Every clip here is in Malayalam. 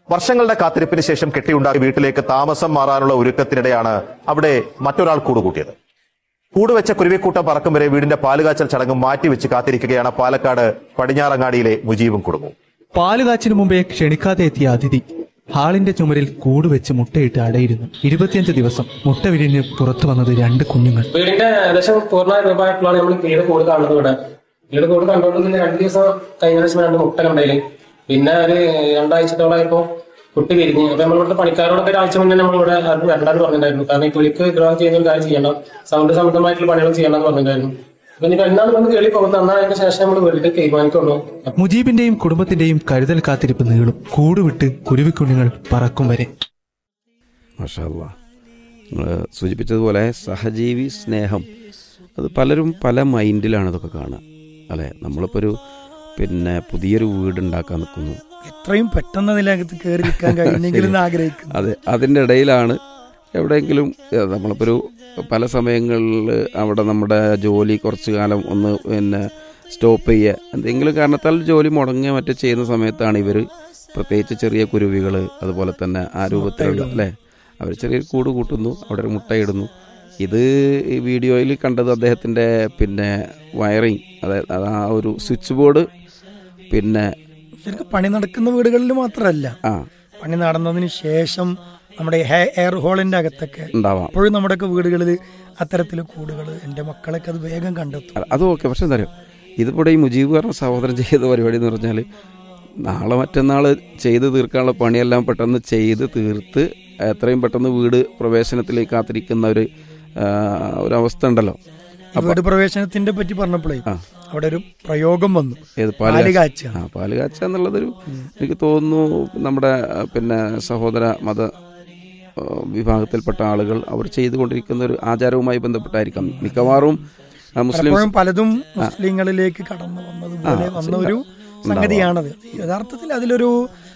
വർഷങ്ങളുടെ കാത്തിരിപ്പിന് ശേഷം കെട്ടിയുണ്ടാക്കിയ വീട്ടിലേക്ക് താമസം മാറാനുള്ള ഒരുക്കത്തിനിടെയാണ് അവിടെ മറ്റൊരാൾ കൂടുകൂട്ടിയത് കൂടുവെച്ച കുരുവിക്കൂട്ടം പറക്കും വരെ വീടിന്റെ പാലുകാച്ചൽ ചടങ്ങ് മാറ്റിവെച്ച് കാത്തിരിക്കുകയാണ് പാലക്കാട് പടിഞ്ഞാറങ്ങാടിയിലെ മുജീബും കുടുംബവും പാലുകാച്ചിനു മുമ്പേ ക്ഷണിക്കാതെ എത്തിയ അതിഥി ഹാളിന്റെ ചുമരിൽ കൂടുവെച്ച് മുട്ടയിട്ട് അടയിരുന്നു ഇരുപത്തിയഞ്ച് ദിവസം മുട്ട വിരിഞ്ഞ് പുറത്തു വന്നത് രണ്ട് കുഞ്ഞുങ്ങൾ വീടിന്റെ ഏകദേശം പൂർണ്ണ രൂപമായപ്പോഴാണ് നമ്മൾ വീട് കൂട് കാണുന്നത് ഇവിടെ വീട് കൂട് കണ്ടുകൊണ്ട് പിന്നെ രണ്ട് ദിവസം കഴിഞ്ഞ ദിവസം രണ്ട് മുട്ട കണ്ടതിൽ പിന്നെ ഒരു രണ്ടാഴ്ചത്തോളമായപ്പോ കുട്ടി വിരിഞ്ഞ് അപ്പൊ നമ്മളിവിടുത്തെ പണിക്കാരോടൊക്കെ ഒരാഴ്ച മുന്നേ നമ്മളിവിടെ ആരും വരണ്ടാന്ന് പറഞ്ഞിട്ടുണ്ടായിരുന്നു കാരണം ഈ തൊലിക്ക് ദ്രോഹം ചെയ്യുന്ന ഒരു കാര്യം ചെയ്യണം സൗണ്ട് സംബന്ധമായിട്ടുള്ള പണികൾ ചെയ്യണമെന്ന് പറഞ്ഞിട്ടുണ്ടായിരുന്നു അപ്പൊ ഇനി എന്നാണ് വന്ന് കേളി പോകുന്നത് എന്നാൽ അതിന് ശേഷം നമ്മൾ വീട്ടിൽ തീരുമാനിക്കുള്ളൂ മുജീബിന്റെയും കുടുംബത്തിന്റെയും കരുതൽ കാത്തിരിപ്പ് നീളും കൂടുവിട്ട് കുരുവിക്കുഞ്ഞുങ്ങൾ പറക്കും വരെ മാഷാല്ല നിങ്ങൾ സൂചിപ്പിച്ചതുപോലെ സഹജീവി സ്നേഹം അത് പലരും പല മൈൻഡിലാണ് ഇതൊക്കെ കാണുക അല്ലേ നമ്മളിപ്പോൾ ഒരു പിന്നെ പുതിയൊരു വീട് ഉണ്ടാക്കാൻ നിൽക്കുന്നു എത്രയും പെട്ടെന്ന് അതിനകത്ത് കയറി നിൽക്കാൻ കഴിഞ്ഞെങ്കിൽ എന്ന് ആഗ്രഹിക്കുന്നു അതെ അതിൻ്റെ ഇടയിലാണ് എവിടെയെങ്കിലും ഏഹ്, നമ്മളിപ്പോൾ ഒരു പല സമയങ്ങളിൽ അവിടെ നമ്മുടെ ജോലി കുറച്ച് കാലം ഒന്ന് പിന്നെ സ്റ്റോപ്പ് ചെയ്യുക എന്തെങ്കിലും കാരണത്താൽ ജോലി മുടങ്ങുക മറ്റോ ചെയ്യുന്ന സമയത്താണ് ഇവർ പ്രത്യേകിച്ച് ചെറിയ കുരുവികൾ അതുപോലെ തന്നെ ആ രൂപത്തിലുള്ള അല്ലേ അവർ ചെറിയ കൂട് കൂട്ടുന്നു അവിടെ ഒരു മുട്ടയിടുന്നു ഇത് ഈ വീഡിയോയിൽ കണ്ടത് അദ്ദേഹത്തിൻ്റെ പിന്നെ വയറിങ് അതായത് അത് ആ ഒരു സ്വിച്ച് ബോർഡ് പിന്നെ ശരിക്കും പണി നടക്കുന്ന വീടുകളിൽ മാത്രമല്ല ആ പണി നടന്നതിന് ശേഷം നമ്മുടെ ഹെ- എയർ ഹോളിന്റെ അകത്തൊക്കെ ഉണ്ടാവാം അപ്പോഴും നമ്മുടെയൊക്കെ വീടുകളിൽ അത്തരത്തിലെ കൂടുകൾ എൻ്റെ മക്കളൊക്കെ അത് വേഗം കണ്ടെത്തും അല്ല, അത് ഓക്കെ പക്ഷെ എന്താ പറയുക ഇതിവിടെ ഈ മുജീബ് പറഞ്ഞ സഹോദരൻ ചെയ്ത പരിപാടി എന്ന് പറഞ്ഞാൽ നാളെ മറ്റന്നാൾ ചെയ്ത് തീർക്കാനുള്ള പണിയെല്ലാം പെട്ടെന്ന് ചെയ്ത് തീർത്ത് എത്രയും പെട്ടെന്ന് വീട് പ്രവേശനത്തിലേക്ക് കാത്തിരിക്കുന്ന ഒരു ആ, ഒരു അവസ്ഥ ഉണ്ടല്ലോ ഈ വീട് പ്രവേശനത്തിന്റെ പറ്റി പറഞ്ഞപ്പോഴേ ആ. അവിടെ ഒരു പ്രയോഗം വന്നു ഏത് പാല് പാല് കാച്ചുക. ആ പാല് കാച്ചുക എന്നുള്ളതൊരു എനിക്ക് തോന്നുന്നു നമ്മുടെ ആ, പിന്നെ സഹോദര മത ആ, വിഭാഗത്തിൽപ്പെട്ട ആളുകൾ അവർ ചെയ്തുകൊണ്ടിരിക്കുന്ന ഒരു ആചാരവുമായി ബന്ധപ്പെട്ടായിരിക്കാം മിക്കവാറും ആ, മുസ്ലിം പലപ്പോഴും പലതും മുസ്ലിങ്ങളിലേക്ക് കടന്നു വന്നതുപോലെ വന്ന ഒരു സംഗതിയാണത് യഥാർത്ഥത്തിൽ അതിലൊരു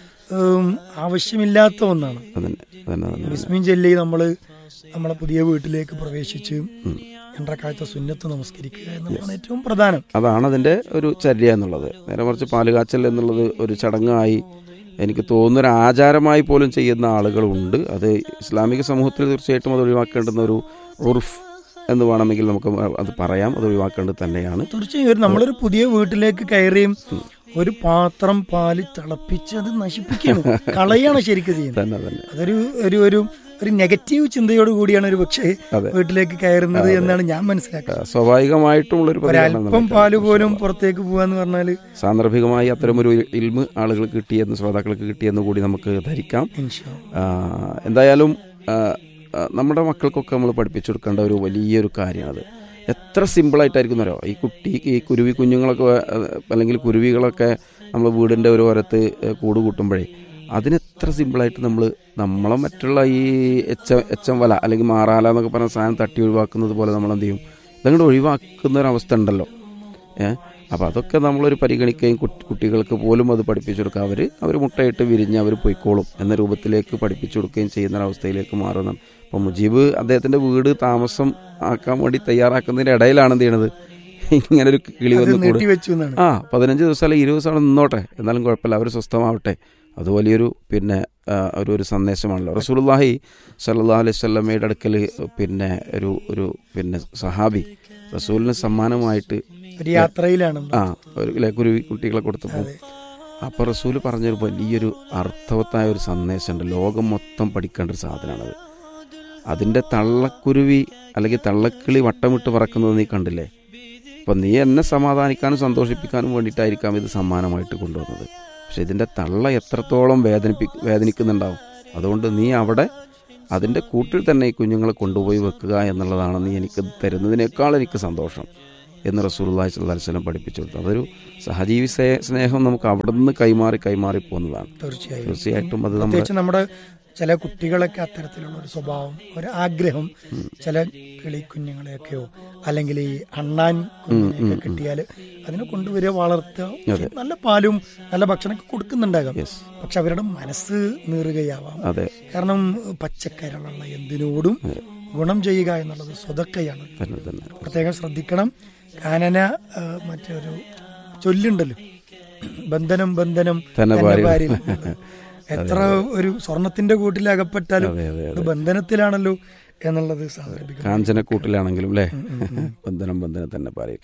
ഉം, ആവശ്യമില്ലാത്ത ഒന്നാണ് അതന്നെ അതന്നെ അതന്നെ ബിസ്മിൻ ചൊല്ലി നമ്മൾ നമ്മളെ പുതിയ വീട്ടിലേക്ക് പ്രവേശിച്ച് രണ്ടരക്കാലത്തെ സുന്നത്ത് നമസ്കരിക്കുക എന്നുള്ളതാണ് ഏറ്റവും പ്രധാനം അതാണ് അതിൻ്റെ ഒരു ചര്യ എന്നുള്ളത് നേരെ മറിച്ച് പാലുകാച്ചൽ എന്നുള്ളത് ഒരു ചടങ്ങായി എനിക്ക് തോന്നുന്ന ഒരു ആചാരമായി പോലും ചെയ്യുന്ന ആളുകളുണ്ട് അത് ഇസ്ലാമിക സമൂഹത്തിൽ തീർച്ചയായിട്ടും അത് ഒഴിവാക്കേണ്ടുന്ന ഒരു ഉറുഫ് എന്ന് വേണമെങ്കിൽ നമുക്ക് അത് പറയാം അത് ഒഴിവാക്കേണ്ടത് തന്നെയാണ് തീർച്ചയായും ഒരു നമ്മളൊരു പുതിയ വീട്ടിലേക്ക് കയറിയും ഒരു പാത്രം പാല് തിളപ്പിച്ച് അത് നശിപ്പിക്കുകയാണ് കളയാണ് ശരിക്കും ചെയ്യുന്നത് തന്നെ തന്നെ അതൊരു ഒരു ഒരു ഒരു നെഗറ്റീവ് ചിന്തയോട് കൂടിയാണ് ഒരു പക്ഷേ അതെ. വീട്ടിലേക്ക് കയറുന്നത് എന്നാണ് ഞാൻ മനസ്സിലാക്കുന്നത് സ്വാഭാവികമായിട്ടുള്ളൊരു പ്രതികരണം ഒരല്പം നമുക്ക് പാല് പോലും പുറത്തേക്ക് പോവാന്ന് പറഞ്ഞാല് സാന്ദർഭികമായി അത്തരമൊരു ഇൽമ് ആളുകൾക്ക് കിട്ടിയെന്ന് ശ്രോതാക്കൾക്ക് കിട്ടിയെന്ന് കൂടി നമുക്ക് ധരിക്കാം ഇൻഷാ ആ, എന്തായാലും ആ, ആ, നമ്മുടെ മക്കൾക്കൊക്കെ നമ്മൾ പഠിപ്പിച്ചു കൊടുക്കേണ്ട ഒരു വലിയൊരു കാര്യമാണത് എത്ര സിമ്പിളായിട്ടായിരിക്കും അറിയോ ഈ കുട്ടി ഈ കുരുവി കുഞ്ഞുങ്ങളൊക്കെ ആ, അല്ലെങ്കിൽ കുരുവികളൊക്കെ നമ്മൾ വീടിൻ്റെ ഒരു ഓരത്ത് കൂട് കൂട്ടുമ്പോഴേ അതിനെത്ര സിമ്പിളായിട്ട് നമ്മൾ നമ്മളെ മറ്റുള്ള ഈ എച്ച എച്ചം വല അല്ലെങ്കിൽ മാറാല എന്നൊക്കെ പറഞ്ഞ സാധനം തട്ടി ഒഴിവാക്കുന്നത് പോലെ നമ്മൾ എന്ത് ചെയ്യും ഇതങ്ങോട്ട് ഒഴിവാക്കുന്ന ഒരു അവസ്ഥ ഉണ്ടല്ലോ ഏഹ് അപ്പോൾ അതൊക്കെ നമ്മളൊരു പരിഗണിക്കുകയും കുട്ടി- കുട്ടികൾക്ക് പോലും അത് പഠിപ്പിച്ചു കൊടുക്കുക അവർ അവർ മുട്ടയിട്ട് വിരിഞ്ഞ് അവർ പൊയ്ക്കോളും എന്ന രൂപത്തിലേക്ക് പഠിപ്പിച്ചു കൊടുക്കുകയും ചെയ്യുന്ന ഒരവസ്ഥയിലേക്ക് മാറുന്നതാണ് അപ്പോൾ മുജീബ് അദ്ദേഹത്തിൻ്റെ വീട് താമസം ആക്കാൻ വേണ്ടി തയ്യാറാക്കുന്നതിൻ്റെ ഇടയിലാണ് എന്ത് ചെയ്യണത് ഇങ്ങനെ ഒരു കിളി അത് വന്ന് കൂടെ നീട്ടി വെച്ചു എന്നാണ് ആ പതിനഞ്ച് ദിവസം അല്ലെങ്കിൽ ഇരുപത് ദിവസം അവിടെ നിന്നോട്ടെ എന്നാലും കുഴപ്പമില്ല അവർ സ്വസ്ഥമാവട്ടെ അത് വലിയൊരു പിന്നെ ആ, ഒരു ഒരു സന്ദേശമാണല്ലോ റസൂലുള്ളാഹി സല്ലല്ലാഹു അലൈഹി സ്വല്ലമ്മയുടെ അടുക്കൽ പിന്നെ ഒരു ഒരു പിന്നെ സഹാബി റസൂലിന് സമ്മാനമായിട്ട് ഒരു യാത്രയിലാണ് ആ ഒരു ഇല്ലേ, കുരുവി കുട്ടികളെ കൊടുത്തപ്പോൾ അപ്പോൾ റസൂൽ പറഞ്ഞൊരു വലിയൊരു അർത്ഥവത്തായ ഒരു സന്ദേശമുണ്ട് ലോകം മൊത്തം പഠിക്കേണ്ട ഒരു സാധനമാണത് അതിൻ്റെ തള്ളക്കുരുവി അല്ലെങ്കിൽ തള്ളക്കിളി വട്ടമിട്ട് പറക്കുന്നത് നീ കണ്ടില്ലേ അപ്പം നീ എന്നെ സമാധാനിക്കാനും സന്തോഷിപ്പിക്കാനും വേണ്ടിയിട്ടായിരിക്കാം ഇത് സമ്മാനമായിട്ട് കൊണ്ടുവന്നത് പക്ഷെ ഇതിൻ്റെ തള്ള എത്രത്തോളം വേദനിപ്പി വേദനിക്കുന്നുണ്ടാവും അതുകൊണ്ട് നീ അവിടെ അതിൻ്റെ കൂട്ടിൽ തന്നെ ഈ കുഞ്ഞുങ്ങളെ കൊണ്ടുപോയി വെക്കുക എന്നുള്ളതാണ് നീ എനിക്ക് തരുന്നതിനേക്കാൾ എനിക്ക് സന്തോഷം എന്ന് റസൂലുള്ളാഹി സ്വല്ലല്ലാഹി അലൈഹി വസല്ലം പഠിപ്പിച്ചു കൊടുത്തു അതൊരു സഹജീവി സ്നേ- സ്നേഹം നമുക്ക് അവിടെ നിന്ന് കൈമാറി കൈമാറി പോകുന്നതാണ് തീർച്ചയായും തീർച്ചയായിട്ടും അത് നമ്മുടെ പ്രത്യേകിച്ച് നമ്മുടെ ചില കുട്ടികളൊക്കെ അത്തരത്തിലുള്ള ഒരു സ്വഭാവം ഒരു ആഗ്രഹം ചില കിളിക്കുഞ്ഞുങ്ങളെയൊക്കെയോ അല്ലെങ്കിൽ ഈ അണ്ണാൻ കുഞ്ഞിനെയൊക്കെ കിട്ടിയാൽ അതിനെ കൊണ്ടുവരിക വളർത്തുക നല്ല പാലും നല്ല ഭക്ഷണമൊക്കെ കൊടുക്കുന്നുണ്ടാകാം യെസ് പക്ഷെ അവരുടെ മനസ്സ് നീറുകയാവാം അതെ കാരണം പച്ചക്കരളുള്ള എന്തിനോടും ഗുണം ചെയ്യുക എന്നുള്ളത് സ്വതക്കയാണ് തന്നെ തന്നെ പ്രത്യേകം ശ്രദ്ധിക്കണം കാനന ആ, മറ്റൊരു ചൊല്ലുണ്ടല്ലോ ബന്ധനം ബന്ധനം തന്നെ തന്നെ ഭാര്യ. ഭാര്യയിൽ. എത്ര ഒരു സ്വർണത്തിന്റെ കൂട്ടിൽ അകപ്പെട്ടാലും അതെ, അതെ, അത് ബന്ധനത്തിലാണല്ലോ എന്നുള്ളത് സാന്ദർഭികം കാഞ്ചനക്കൂട്ടിലാണെങ്കിലും അല്ലേ ബന്ധനം ബന്ധനം തന്നെ പറയും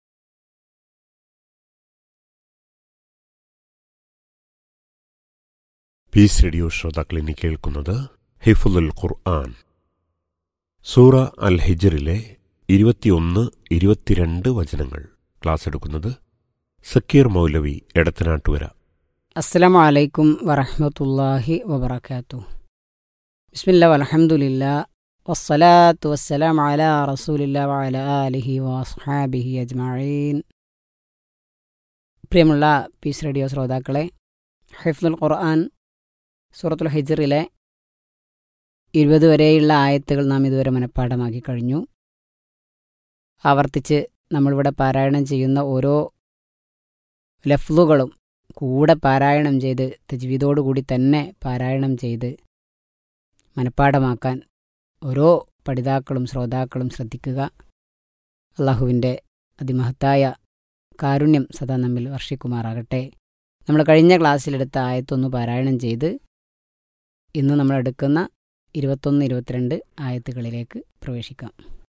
പീസ് റേഡിയോ ശ്രോതാക്കൾ ഇനി കേൾക്കുന്നത് ഹിഫുൽ ഖുർആൻ സൂറ അൽ ഹിജറിലെ ഇരുപത്തിയൊന്ന് ഇരുപത്തിരണ്ട് വചനങ്ങൾ ക്ലാസ് എടുക്കുന്നത് സക്കീർ മൗലവി എടത്തനാട്ടുവര അസ്സലാമു അലൈക്കും വറഹ്മത്തുള്ളാഹി വബറകാത്തു ബിസ്മില്ലാ വൽഹംദുലില്ലാ വസ്സലാത്തു വസ്സലാം അലാ റസൂലില്ലാ വഅല ആലിഹി വസ്ഹാബിഹി അജ്മഈൻ പ്രിയമുള്ള പീസ് റേഡിയോ ശ്രോതാക്കളെ ഹിഫ്ദുൽ ഖുർആൻ സൂറത്തുൽ ഹിജറിലെ ഇരുപത് വരെയുള്ള ആയത്തുകൾ നാം ഇതുവരെ മനഃപ്പാഠമാക്കി കഴിഞ്ഞു ആവർത്തിച്ച് നമ്മളിവിടെ പാരായണം ചെയ്യുന്ന ഓരോ ലഫ്ലുകളും കൂടെ പാരായണം ചെയ്ത് തജ്വീദോടുകൂടി തന്നെ പാരായണം ചെയ്ത് മനഃപ്പാഠമാക്കാൻ ഓരോ പഠിതാക്കളും ശ്രോതാക്കളും ശ്രദ്ധിക്കുക അള്ളാഹുവിൻ്റെ അതിമഹത്തായ കാരുണ്യം സദാ നമ്മിൽ വർഷിക്കുമാറാകട്ടെ നമ്മൾ കഴിഞ്ഞ ക്ലാസ്സിലെടുത്ത ആയത്തൊന്ന് പാരായണം ചെയ്ത് ഇന്ന് നമ്മൾ എടുക്കുന്ന ഇരുപത്തൊന്ന് ഇരുപത്തിരണ്ട് ആയത്തുകളിലേക്ക് പ്രവേശിക്കാം